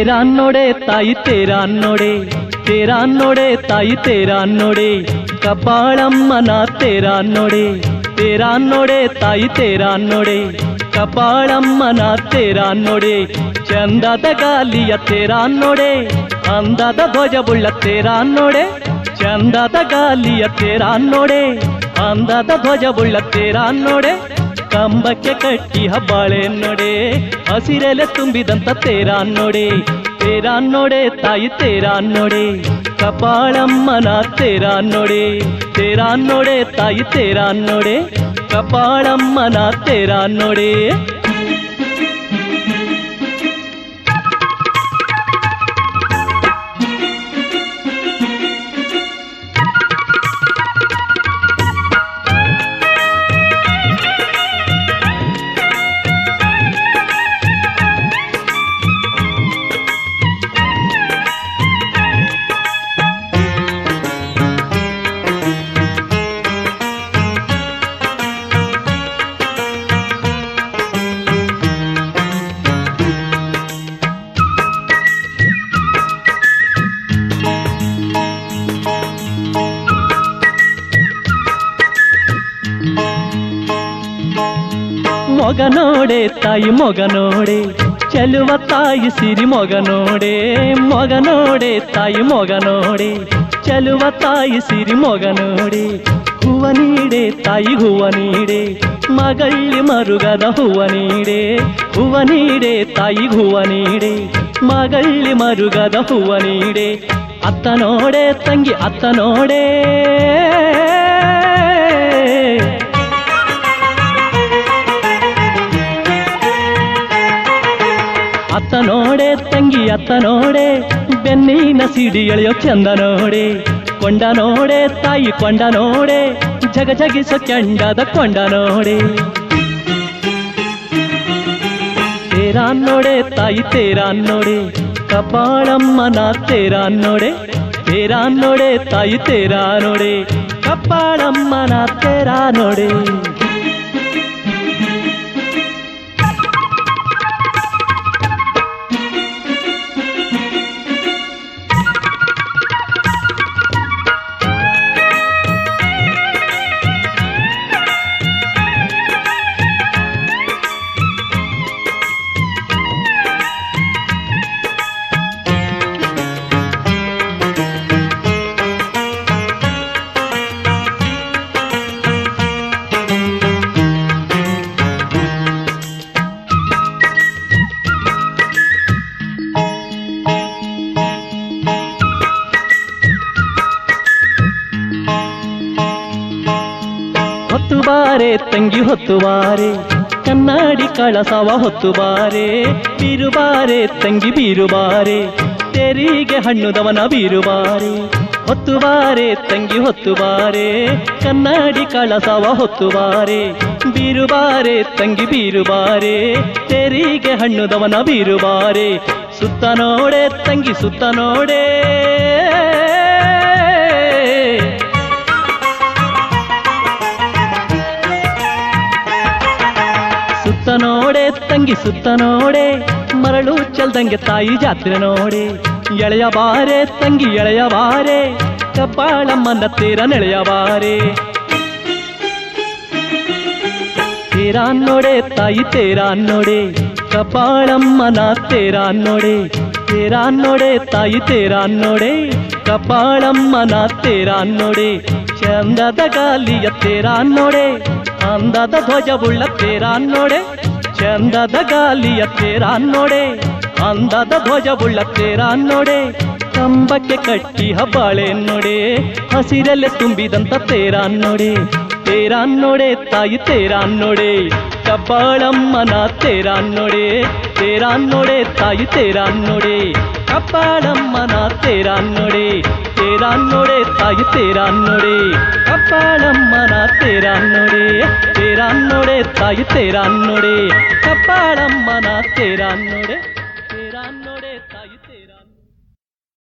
ತೇರಾನ್ನೋಡೆ ತಾಯಿ ತೇರಾನ್ನೋಡೆ ತೇರಾನ್ನೋಡೆ ತಾಯಿ ತೇರಾನ್ನೋಡೆ ಕಪಾಳಮ್ಮನ ತೇರಾನ್ನೋಡೆ ತೇರಾನ್ನೋಡೆ ತಾಯಿ ತೇರಾನ್ನೋಡೆ ಕಪಾಳಮ್ಮನ ತೇರಾನ್ನೋಡೆ ಚಂದದ ಗಾಲಿಯ ತೇರಾನ್ನೋಡೆ ಅಂದದ ಧ್ವಜಬುಳ್ಳ ತೇರಾನ್ನೋಡೆ ಚಂದದ ಗಾಲಿಯ ತೇರಾನ್ನೋಡೆ ಅಂದದ ಧ್ವಜಬುಳ್ಳ ತೇರಾನ್ನೋಡೆ ಕಂಬಕ್ಕೆ ಕಟ್ಟಿ ಹಬ್ಬಾಳೆ ನೋಡೆ ಹಸಿರೆಲೆ ತುಂಬಿದಂತ ತೇರಾನ್ನೋಡೆ ತೇರಾನ್ನೋಡೆ ತಾಯಿ ತೇರಾನ್ನೋಡೆ ಕಪಾಳಮ್ಮನ ತೇರಾನ್ನೋಡೆ ತೇರಾನ್ನೋಡೆ ತಾಯಿ ತೇರಾನ್ನೋಡೆ ಕಪಾಳಮ್ಮನ ತೇರಾನ್ನೋಡೆ ಮೊಗ ನೋಡೆ ತಾಯಿ ಮೊಗ ನೋಡೆ ಚೆಲುವ ತಾಯಿ ಸಿರಿ ಮೊಗ ನೋಡೆ ಮೊಗ ನೋಡೆ ತಾಯಿ ಮೊಗ ನೋಡೆ ಚೆಲುವ ತಾಯಿ ಸಿರಿ ಮೊಗ ನೋಡೆ ಹೂವ ನೀಡೆ ತಾಯಿ ಹೂವ ನೀಡೆ ಮಗಳ್ಳಿ ಮರುಗದ ಹೂವ ನೀಡೆ ಹೂವ ನೀಡೆ ತಾಯಿ ಹೂವ ನೀಡೆ ಮಗಳ್ಳಿ ಮರುಗದ ಹೂವ ನೀಡೆ ಅತ್ತ ನೋಡೆ ತಂಗಿ ಅತ್ತ ನೋಡೆ ಅತ್ತ ನೋಡೆ ತಂಗಿ ಅತ್ತ ನೋಡೆ ಬೆನ್ನಿನ ಸಿಡಿ ಎಳೆಯೋ ಚಂದ ನೋಡೆ ಕೊಂಡ ನೋಡೆ ತಾಯಿ ಕೊಂಡ ನೋಡೆ ಜಗ ಜಗಿಸೋ ಕೆಂಡದ ಕೊಂಡ ನೋಡೆ ತೇರಾನ್ನೋಡೆ ತಾಯಿ ತೇರಾನ್ನೋಡೆ ಕಪಾಳಮ್ಮನ ತೇರಾನ್ನೋಡೆ ತೇರಾನ್ನೋಡೆ ತಾಯಿ ತೇರಾನೋಡೆ ಕಪಾಳಮ್ಮನ ತೇರಾನೋಡೆ ಹೊತ್ತು ಬಾರೆ ತಂಗಿ ಹೊತ್ತು ಬಾರೆ ಕನ್ನಡಿ ಕಳಸವ ಹೊತ್ತು ಬಾರೆ ಬೀರುಬಾರೆ ತಂಗಿ ಬೀರುಬಾರೆ ತೆರಿಗೆ ಹಣ್ಣುದವನ ಬೀರುಬಾರೆ ಹೊತ್ತು ಬಾರೆ ತಂಗಿ ಹೊತ್ತು ಬಾರೆ ಕನ್ನಡಿ ಕಳಸವ ಹೊತ್ತು ಬಾರೆ ಬೀರುಬಾರೆ ತಂಗಿ ಬೀರುಬಾರೆ ತೆರಿಗೆ ಹಣ್ಣುದವನ ಬೀರುಬಾರೆ ಸುತ್ತ ನೋಡೆ ತಂಗಿ ಸುತ್ತ ನೋಡೆ ಸುತ್ತ ನೋಡೆ ತಂಗಿ ಸುತ್ತ ನೋಡೆ ಮರಳು ಚಲ್ದಂಗೆ ತಾಯಿ ಜಾತ್ರೆ ನೋಡೆ ಎಳೆಯ ಬಾರೆ ತಂಗಿ ಎಳೆಯ ಬಾರೆ ಕಬ್ಬಾಳಮ್ಮನ ತೀರ ನೆಳೆಯ ಬಾರೆ ತೇರಾನ್ನೋಡೆ ತಾಯಿ ತೇರಾನ್ನೋಡೆ ಕಪಾಳಮ್ಮನ ತೇರಾನ್ನೋಡೆ ತೇರಾನ್ನೋಡೆ ತಾಯಿ ತೇರಾನ್ನೋಡೆ ಕಪಾಳಮ್ಮನ ತೇರಾನ್ನೋಡೆ ಚಂದದ ಗಾಲಿಯ ತೇರಾನ್ನೋಡೆ ಅಂದದ ಧ್ವಜವುಳ್ಳ ತೇರಾನ್ನೋಡೆ ಚಂದದ ಗಾಲಿಯ ತೇರಾನ್ನೋಡೆ ಅಂದದ ಧ್ವಜವುಳ್ಳ ತೇರಾನ್ನೋಡೆ ಕಂಬಕ್ಕೆ ಕಟ್ಟಿ ಹಬ್ಬಾಳೆ ನೋಡೆ ಹಸಿರಲ್ಲೇ ತುಂಬಿದಂತ ತೇರಾನ್ನೋಡೆ ತೇರಾನ್ನೋಡೆ ತಾಯಿ ತೇರಾನ್ನೋಡೆ ಕಬ್ಬಾಳಮ್ಮನ ತೇರಾನ್ನೋಡೆ ತೇರಾನ್ನೋಡೆ ತಾಯಿ ತೇರಾನ್ನೋಡೆ ಕಬ್ಬಾಳಮ್ಮನ ತೇರಾನ್ನೋಡೆ ತೇರಾನ್ನೋಡೆ ತಾಯಿ ತೇರಾನ್ನೋಡೆ ಕಬ್ಬಾಳಮ್ಮನ ತೇರಾನ್ನೋಡೆ ತೇರಾನ್ನೋಡೆ ತಾಯಿ ತೇರಾನ್ನೋಡೆ ಕಬ್ಬಾಳಮ್ಮನ ತೇರಾನ್ನೋಡೆ